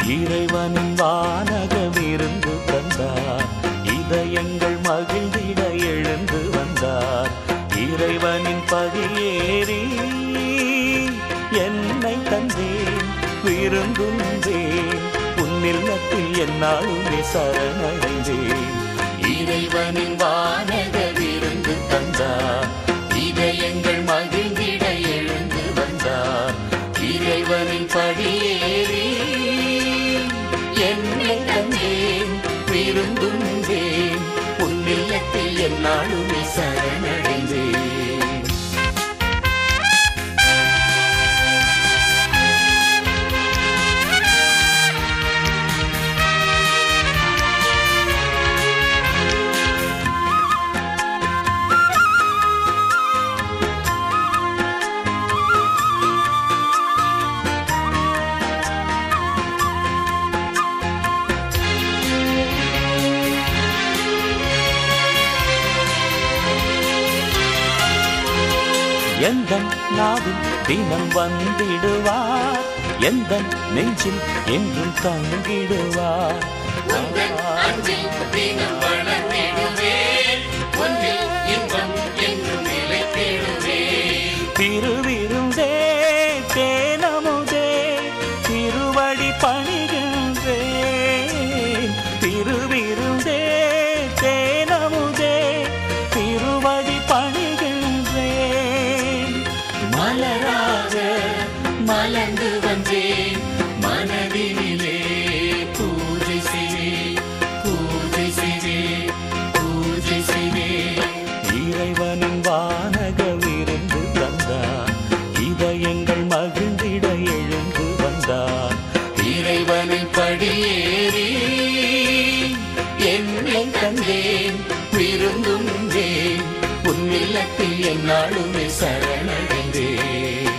இறைவனின் வானகம் இருந்து தந்தார் இதயங்கள் மகிழ்ந்திட எழுந்து வந்தார் இறைவனின் படியேறி என்னை தந்தேன் விருந்துந்தேன் உன்னில்லத்தில் என்னாலுமே சரணடைந்தேன் இறைவனின் வானக விருந்து தந்தார் இதயங்கள் மகிழ்ந்திட எழுந்து வந்தார் இறைவனின் படியேறி என்னை தந்தேன் விருந்துந்தேன் உன்னில்லத்தில் என்னாலுமே சரணடைந்தேன் எந்த நாவில் தினம் வந்திடுவார் எந்த நெஞ்சில் என்றும் தங்கிடுவார் உந்தன் அன்பில் தினம் வளர்ந்திடுவேன் ஒன்றில் இன்பம் என்றும் நிலைத்திடுவேன் திருவிருந்தே தேனமுதே திருவடி பணிகின்றேன் திருவிருந்தே தேனமுதே திருவடி பணிகின்றேன் மலராக மலர்ந்து வந்தேன் மனதினிலே பூஜை செய்வேன் பூஜை செய்வேன் பூஜை செய்வேன் இறைவனின் வானக விருந்து தந்தார் இதயங்கள் மகிழ்ந்திட எழுந்து வந்தார் இறைவனின் படியேறி என்னை தந்தேன் விருந்துந்தேன் உன் இல்லத்தில் என்னாலுமே சரணடைந்தேன்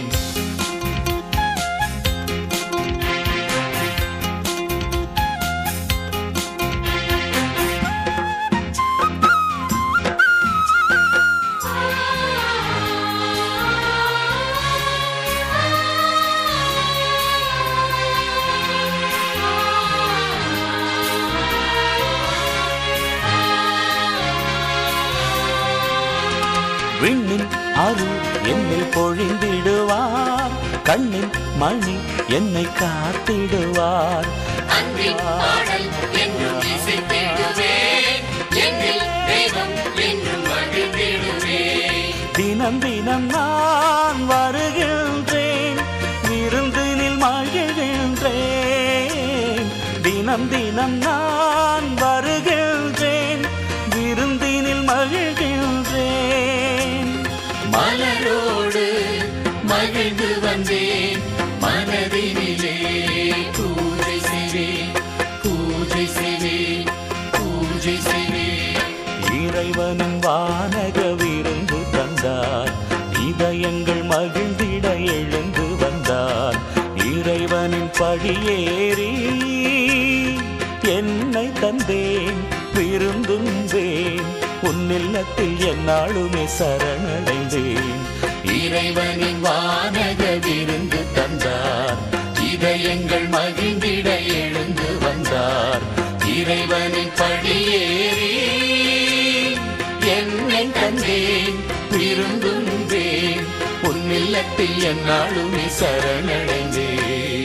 விண்ணின் அருள் என்னை பொழிந்திடுவார் கண்ணின் மணி என்னை காத்திடுவார் அன்பின் பாடல் என்றும் இசைத்திடுவேன் என்னில் தெய்வம் என்றும் மகிழ்ந்திடுவேன் தினம் தினம் நான் வருகின்றேன் விருந்தினில் மகிழ்கின்றேன் தினம் தினம் நான் வருகின்றேன் விருந்தினில் மகிழ்கின்றேன் மலரோடு மகிழ்ந்து வந்தேன் மனதினிலே பூஜை செய்வேன் பூஜை செய்வேன் பூஜை செய்வேன் இறைவனின் வானக விருந்து தந்தார் இதயங்கள் மகிழ்ந்திட எழுந்து வந்தார் இறைவனின் படியேறி என்னை தந்தேன் விருந்துந்தேன் உன்னில்லத்தில் என்னாலுமே சரணடைந்தேன் இறைவனின் வானக விருந்து தந்தார் இதயங்கள் மகிழ்ந்திட எழுந்து வந்தார் இறைவனின் படியேறி என்னை தந்தேன் விருந்துந்தேன் உன் இல்லத்தில் என்னாலுமே சரணடைந்தேன்